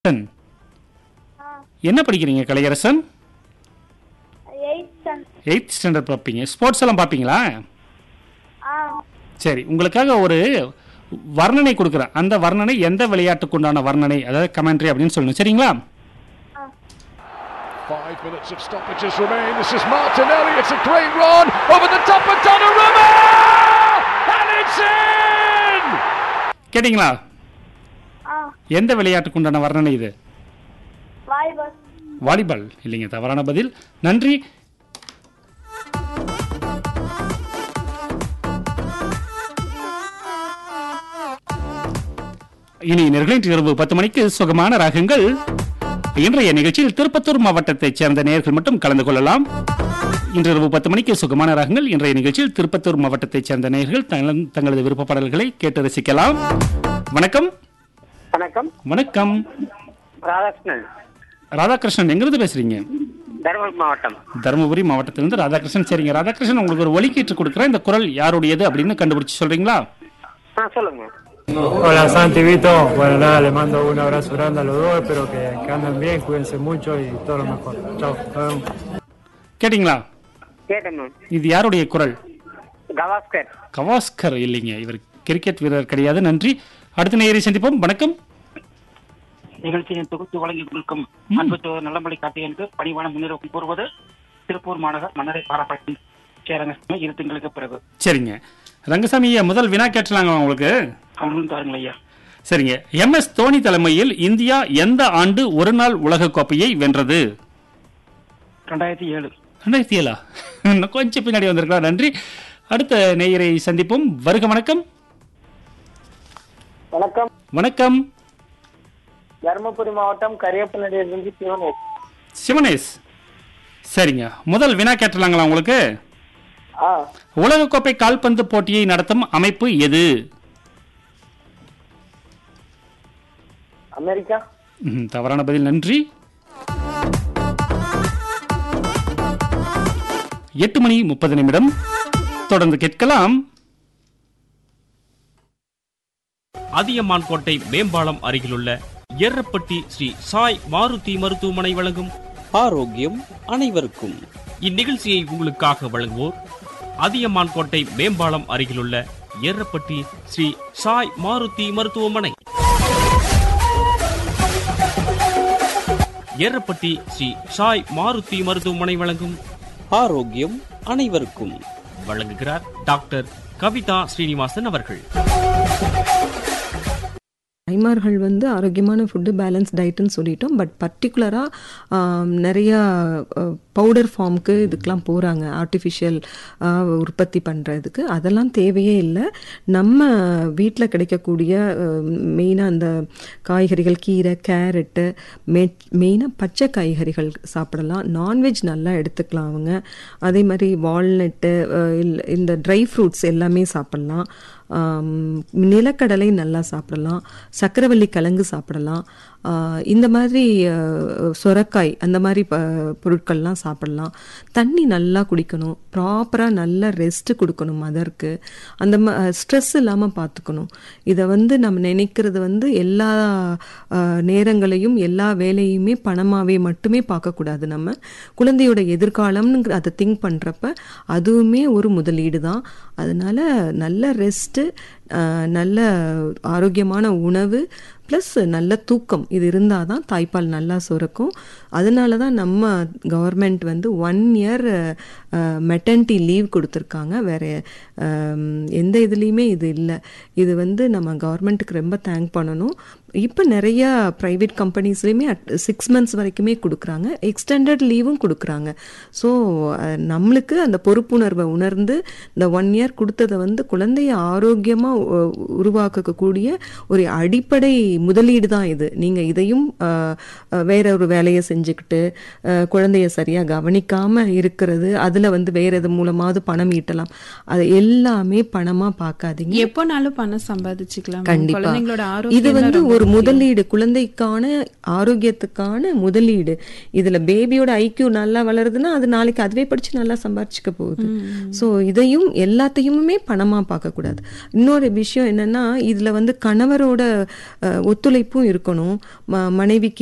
கலையரசன் என்ன படிக்கிறீங்க Kalaiyarasan eight standard eighth standard பார்ப்பீங்க ஸ்போர்ட்ஸ் எல்லாம் பார்ப்பீங்களா ஆ சரி உங்களுக்காக ஒரு வர்ணனை கொடுக்குறேன் அந்த வர்ணனை எந்த விளையாட்டுக்கு உண்டான வர்ணனை அதாவது கமெண்ட்ரி அப்படின்னு சொல்லணும் சரிங்களா Five minutes of stoppages remain. This is Martinelli. It's a great run over the top of Donnarumma, and it's in. கேட்டிங்களா ஆ எந்த விளையாட்டுக்கு உண்டான வர்ணனை இது வாலிபால் வாலிபால் இல்லைங்க தவறான பதில் நன்றி இனி நேர்களின் இரவு பத்து மணிக்கு சுகமான ராகங்கள் இன்றைய நிகழ்ச்சியில் திருப்பத்தூர் மாவட்டத்தைச் சேர்ந்த நேயர்கள் மட்டும் கலந்து கொள்ளலாம் இன்று இரவு பத்து மணிக்கு சுகமான ராகங்கள் இன்றைய நிகழ்ச்சியில் திருப்பத்தூர் மாவட்டத்தைச் சேர்ந்த நேயர்கள் தங்கள- தங்களது விருப்ப பாடல்களை கேட்டு ரசிக்கலாம் வணக்கம் வணக்கம் வணக்கம் ராதாகிருஷ்ணன் ராதாகிருஷ்ணன் எங்கிருந்து பேசுறீங்க தருமபுரி மாவட்டம் தருமபுரி மாவட்டத்திலிருந்து ராதாகிருஷ்ணன் சரிங்க ராதாகிருஷ்ணன் உங்களுக்கு ஒரு ஒலிக்கீற்று கொடுக்குறேன் இந்த குரல் யாருடையது அப்படின்னு கண்டுபிடிச்சு சொல்றீங்களா ஆ சொல்லுங்க Hola Santi Vito, bueno nada, le mando un abrazo grande a los dos, espero que, que anden bien, cuídense mucho y todo lo mejor. Chao. nos vemos. கேட்டிங்களா கேட்டேன் மேம் இது யாருடைய குரல் கவாஸ்கர் கவாஸ்கர் இல்லைங்க இவர் கிரிக்கெட் வீரர் கிடையாது நன்றி அடுத்த நேயரை சந்திப்போம் வணக்கம் நிகழ்ச்சியின் தொகுத்து வழங்கி கொடுக்கும் அன்பு நல்லமலை காட்டியனுக்கு பணிவான முன்னுரிமை கூறுவது திருப்பூர் மாநகர் மன்னரை பாராட்டி சேரங்க இரு திங்களுக்கு பிறகு சரிங்க ரங்கசாமி ஐயா முதல் வினா கேட்டலாங்க உங்களுக்கு அவங்களும் தாருங்கள் ஐயா சரிங்க எம் எஸ் தோனி தலைமையில் இந்தியா எந்த ஆண்டு ஒரு நாள் உலகக் கோப்பையை வென்றது ரெண்டாயிரத்தி ஏழு ரெண்டாயிரத்தி ஏழா இன்னும் கொஞ்சம் பின்னாடி வந்திருக்கலாம் நன்றி அடுத்த நேயரை சந்திப்போம் வருக வணக்கம் வணக்கம் வணக்கம் தருமபுரி மாவட்டம் கரியப்பநடியிலிருந்து சிவனேஷ் சிவனேஷ் சரிங்க முதல் வினா கேட்டலாங்களா உங்களுக்கு ஆ உலகக்கோப்பை கால்பந்து போட்டியை நடத்தும் அமைப்பு எது அமெரிக்கா ம், தவறான பதில் நன்றி எட்டு மணி முப்பது நிமிடம் தொடர்ந்து கேட்கலாம் அதியமான் கோட்டை மேம்பாலம் அருகிலுள்ள எர்ரப்பட்டி ஸ்ரீ சாய் மாருதி மருத்துவமனை வழங்கும் ஆரோக்கியம் அனைவருக்கும் இந்நிகழ்ச்சியை உங்களுக்காக வழங்குவோர் அதியமான் கோட்டை மேம்பாலம் அருகிலுள்ள எர்ரப்பட்டி ஸ்ரீ சாய் மாருதி மருத்துவமனை எர்ரப்பட்டி ஸ்ரீ சாய் மாருதி மருத்துவமனை வழங்கும் ஆரோக்கியம் அனைவருக்கும் வழங்குகிறார் டாக்டர் கவிதா ஸ்ரீனிவாசன் அவர்கள் தாய்மார்கள் வந்து ஆரோக்கியமான ஃபுட்டு பேலன்ஸ் டயட்டுன்னு சொல்லிட்டோம் பட் பர்டிகுலராக நிறையா பவுடர் ஃபார்முக்கு இதுக்கெலாம் போகிறாங்க ஆர்டிஃபிஷியல் உற்பத்தி பண்ணுறதுக்கு அதெல்லாம் தேவையே இல்லை நம்ம வீட்டில் கிடைக்கக்கூடிய மெயினாக அந்த காய்கறிகள் கீரை கேரட்டு மெ மெயினாக பச்சை காய்கறிகள் சாப்பிடலாம் நான்வெஜ் நல்லா எடுத்துக்கலாம் அவங்க அதே மாதிரி வால்நட்டு இந்த ட்ரை ஃப்ரூட்ஸ் எல்லாமே சாப்பிட்லாம் ஆம், நிலக்கடலை நல்லா சாப்பிடலாம் சக்கரவள்ளி கிழங்கு சாப்பிடலாம் ஆ, இந்த மாதிரி ஆ, சொரக்காய் அந்த மாதிரி ப பொருட்கள்லாம் சாப்பிடலாம் தண்ணி நல்லா குடிக்கணும் ப்ராப்பராக நல்லா ரெஸ்ட் கொடுக்கணும் மதருக்கு அந்த ம ஸ்ட்ரெஸ் இல்லாமல் பார்த்துக்கணும் இதை வந்து நம்ம நினைக்கிறது வந்து எல்லா ஆ, நேரங்களையும் எல்லா வேலையுமே பணமாகவே மட்டுமே பார்க்கக்கூடாது நம்ம குழந்தையோட எதிர்காலம்னு அதை திங்க் பண்ணுறப்ப அதுவுமே ஒரு முதலீடு தான் அதனால நல்ல ரெஸ்ட்டு நல்ல ஆரோக்கியமான உணவு ப்ளஸ் நல்ல தூக்கம் இது இருந்தால் தான் தாய்ப்பால் நல்லா சுரக்கும் அதனால தான் நம்ம கவர்மெண்ட் வந்து ஒன் இயர் மெட்டர்னிட்டி லீவ் கொடுத்துருக்காங்க வேற ஆம், எந்த இதுலேயுமே இது இல்லை இது வந்து நம்ம கவர்மெண்ட்டுக்கு ரொம்ப தேங்க் பண்ணணும் இப்போ நிறைய ப்ரைவேட் கம்பெனிஸ்லேயுமே சிக்ஸ் மந்த்ஸ் வரைக்குமே கொடுக்குறாங்க எக்ஸ்டெண்டட் லீவும் கொடுக்குறாங்க ஸோ நம்மளுக்கு அந்த பொறுப்புணர்வை உணர்ந்து இந்த ஒன் இயர் கொடுத்ததை வந்து குழந்தைய ஆரோக்கியமாக உருவாக்கக்கூடிய ஒரு அடிப்படை முதலீடு தான் இது நீங்கள் இதையும் அஹ், அஹ், வேற ஒரு வேலையை செஞ்சுக்கிட்டு அஹ், குழந்தைய சரியாக கவனிக்காமல் இருக்கிறது அதில் வந்து வேற எது மூலமாவது பணம் ஈட்டலாம் அது எல்லாமே பணமாக பார்க்காதீங்க எப்போனாலும் பணம் சம்பாதிச்சுக்கலாம் கண்டிப்பா குழந்தைங்களோட இது ஆரோக்கியம் வந்து ஒரு ஒரு முதலீடு குழந்தைக்கான ஆரோக்கியத்துக்கான முதலீடு இதுல பேபியோட ஐக்கியூ நல்லா வளருதுன்னா அது நாளைக்கு அதுவே படிச்சு நல்லா சம்பாரிச்சுக்க போகுது ஸோ இதையும் எல்லாத்தையுமே பணமா பார்க்க கூடாது இன்னொரு விஷயம் என்னன்னா இதுல வந்து கணவரோட அஹ், ஒத்துழைப்பும் இருக்கணும் ம- மனைவிக்கு